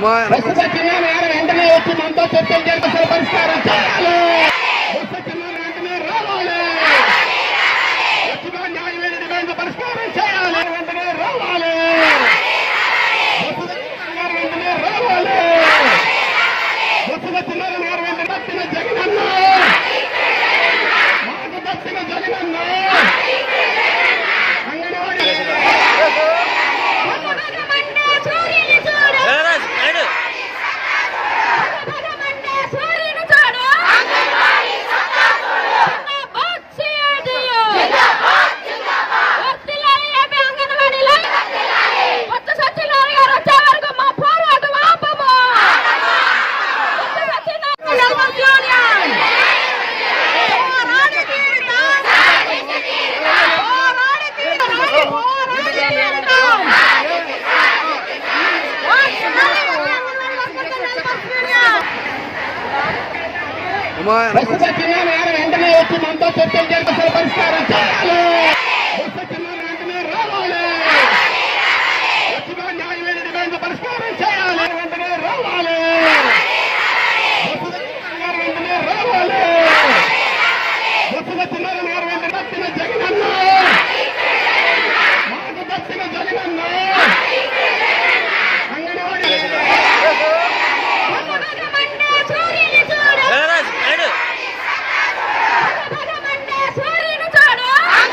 ప్రస్తుత చిన్నారి గారు వెంటనే వచ్చి మనతో చర్చలు జరిపి అసలు పరిష్కారం చేయాలి ప్రస్తుత చిన్నారి వెంటనే రావాలి వచ్చిన న్యాయమైన డిమాండ్ పరిష్కారం చేయాలి వెంటనే రావాలి ప్రస్తుత చిన్నారి గారు వెంటనే రావాలి ప్రస్తుత చిన్నారి గారు వెంటనే దక్షిణ జగనన్న మాకు దక్షిణ జగనన్న అంగన్వాడీ భగమంటే సూర్యుని చూడు దేవరాజ్ నాయుడు భగమంటే సూర్యుని చూడు జిందాబాద్ సిఐటియు వర్ధిల్లాలి ఏపీ అంగన్వాడీలో కొత్త సత్యనారాయణ గారు వచ్చే వరకు మా పోరాటం ఆపము కొత్త సత్యనారాయణ యూనియన్ పోరాడి తీరుతాం పోరాడి తీరుతాం పోరాడి తీరుతాం ప్రస్తుత చిన్నారి గారు వెంటనే వచ్చి మనతో చర్చలు జరిపి అసలు పరిష్కారం చేయాలి ప్రస్తుత చిన్నారి వెంటనే రావాలి వచ్చిన న్యాయమైన డిమాండ్ పరిష్కారం చేయాలి వెంటనే రావాలి ప్రస్తుత చిన్నారి గారు వెంటనే రావాలి ప్రస్తుత చిన్నారి గారు వెంటనే దక్షిణ జగనన్న మాకు దక్షిణ జగనన్న అంగన్వాడీ భగమంటే సూర్యుని చూడు దేవరాజ్ నాయుడు భగమంటే సూర్యుని చూడు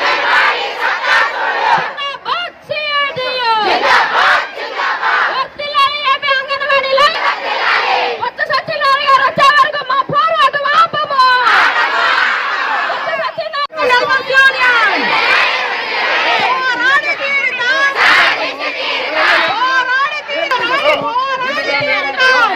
జిందాబాద్ సిఐటియు వర్ధిల్లాలి ఏపీ అంగన్వాడీలో కొత్త సత్యనారాయణ గారు వచ్చే వరకు మా పోరాటం ఆపము కొత్త సత్యనారాయణ యూనియన్ పోరాడి తీరుతాం పోరాడి తీరుతాం పోరాడి తీరుతాం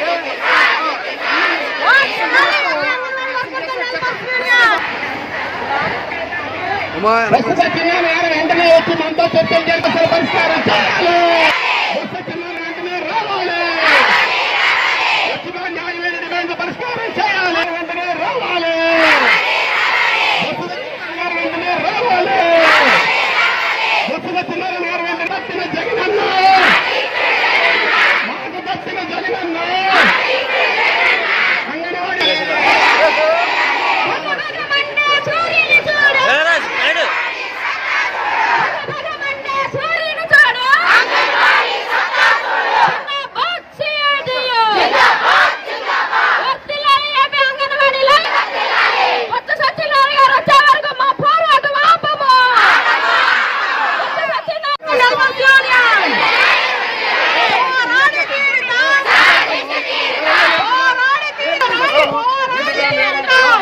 ప్రస్తుత చిన్నారి గారు వెంటనే వచ్చి మనతో చర్చలు జరిపి అసలు పరిష్కారం చేయాలి ప్రస్తుత చిన్నారి వెంటనే రావాలి వచ్చిన న్యాయమైన డిమాండ్ పరిష్కారం చేయాలి వెంటనే రావాలి ప్రస్తుత చిన్నారి గారు వెంటనే రావాలి ప్రస్తుత చిన్నారి గారు వెంటనే దక్షిణ జగనన్న మాకు దక్షిణ జగనన్న అంగన్వాడీ భగమంటే సూర్యుని చూడు దేవరాజ్ నాయుడు భగమంటే సూర్యుని చూడు జిందాబాద్ సిఐటియు వర్ధిల్లాలి ఏపీ అంగన్వాడీలో కొత్త సత్యనారాయణ గారు వచ్చే వరకు మా పోరాటం ఆపము కొత్త సత్యనారాయణ యూనియన్ పోరాడి తీరుతాం పోరాడి తీరుతాం పోరాడి తీరుతాం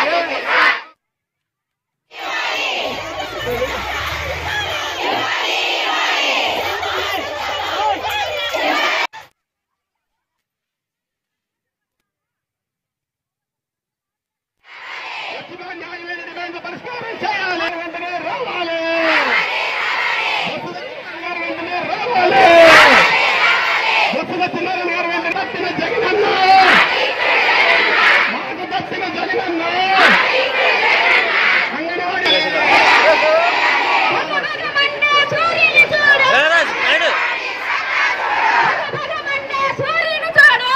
వచ్చిన న్యాయమైన డిమాండ్ పరిష్కారం చేయాలి వెంటనే రావాలి ప్రస్తుత చిన్నారి గారు వెంటనే రావాలి ప్రస్తుత చిన్నారి గారు వెంటనే దక్షిణ జగనన్న మాకు దక్షిణ జగనన్న అంగన్వాడీ భగమంటే సూర్యుని చూడు దేవరాజ్ నాయుడు భగమంటే సూర్యుని చూడు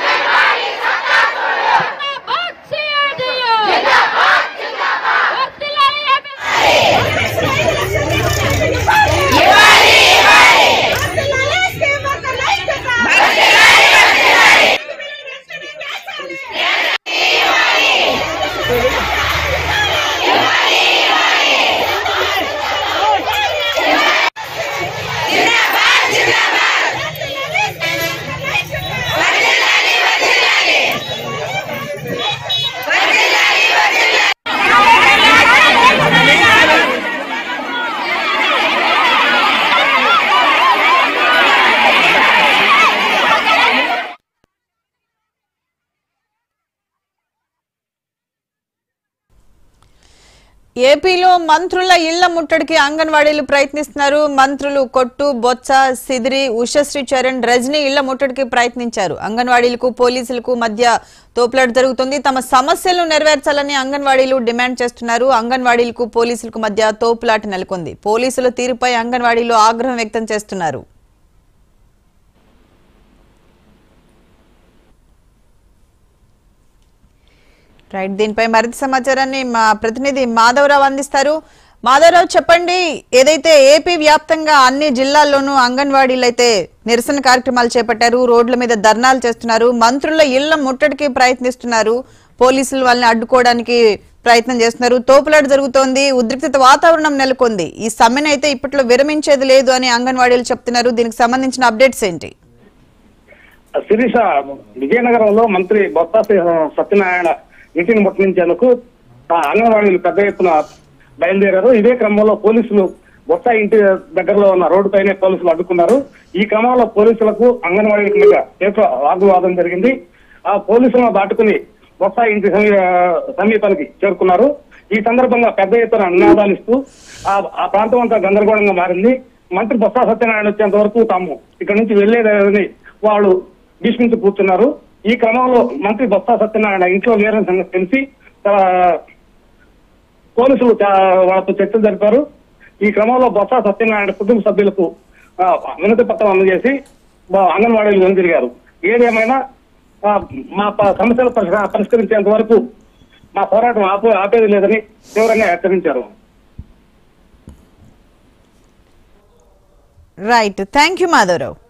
జిందాబాద్ సిఐటియు వర్ధిల్లాలి ఏపీ ఏపీలో మంత్రుల ఇళ్ల ముట్టడికి అంగన్వాడీలు ప్రయత్నిస్తున్నారు మంత్రులు కొట్టు బొత్స సిదిరి ఉషశ్రీ చరణ్ రజనీ ఇళ్ల ముట్టడికి ప్రయత్నించారు అంగన్వాడీలకు పోలీసులకు మధ్య తోపులాట జరుగుతుంది తమ సమస్యలను నెరవేర్చాలని అంగన్వాడీలు డిమాండ్ చేస్తున్నారు అంగన్వాడీలకు పోలీసులకు మధ్య తోపులాట నెలకొంది పోలీసుల తీరుపై అంగన్వాడీలు ఆగ్రహం వ్యక్తం చేస్తున్నారు రైట్ దీనిపై మరింత సమాచారాన్ని మా ప్రతినిధి మాధవరావు అందిస్తారు మాధవరావు చెప్పండి ఏదైతే ఏపీ వ్యాప్తంగా అన్ని జిల్లాల్లోనూ అంగన్వాడీలు అయితే నిరసన కార్యక్రమాలు చేపట్టారు రోడ్ల మీద ధర్నాలు చేస్తున్నారు మంత్రుల ఇళ్ల ముట్టడికి ప్రయత్నిస్తున్నారు పోలీసులు వాళ్ళని అడ్డుకోవడానికి ప్రయత్నం చేస్తున్నారు తోపులాట జరుగుతోంది ఉద్రిక్తత వాతావరణం నెలకొంది ఈ సమ్మెను అయితే ఇప్పట్లో విరమించేది లేదు అని అంగన్వాడీలు చెప్తున్నారు దీనికి సంబంధించిన అప్డేట్స్ ఏంటి శిరీష విజయనగరంలో మంత్రి బొత్స సత్యనారాయణ ఇంటిని ముట్టించేందుకు ఆ అంగన్వాడీలు పెద్ద ఎత్తున బయలుదేరారు ఇదే క్రమంలో పోలీసులు బొత్స ఇంటి దగ్గరలో ఉన్న రోడ్డు పైనే పోలీసులు అడ్డుకున్నారు ఈ క్రమంలో పోలీసులకు అంగన్వాడీల మీద తీవ్ర వాగ్వాదం జరిగింది ఆ పోలీసులను దాటుకుని బొత్స ఇంటి సమీ- సమీపానికి చేరుకున్నారు ఈ సందర్భంగా పెద్ద ఎత్తున నినాదాలు ఇస్తూ ఆ ఆ ప్రాంతం అంతా గందరగోళంగా మారింది మంత్రి బొత్స సత్యనారాయణ వచ్చేంత వరకు తాము ఇక్కడ నుంచి వెళ్లేదని వాళ్ళు భీష్మించి కూర్చున్నారు ఈ క్రమంలో మంత్రి బొత్స సత్యనారాయణ ఇంట్లో లేరని సంగతి తెలిసి ఆ, పోలీసులు చా- వాళ్ళతో చర్చలు జరిపారు ఈ క్రమంలో బొత్స సత్యనారాయణ కుటుంబ సభ్యులకు ఆ, వినతి పత్రం అందజేసి బా- అంగన్వాడీలు వెనుదిరిగారు ఏదేమైనా ఆ, మా ప- సమస్యలు పరిష్క- పరిష్కరించేంత వరకు మా పోరాటం ఆపే ఆపేది లేదని తీవ్రంగా హెచ్చరించారు రైట్ థ్యాంక్ యూ మాధవరావు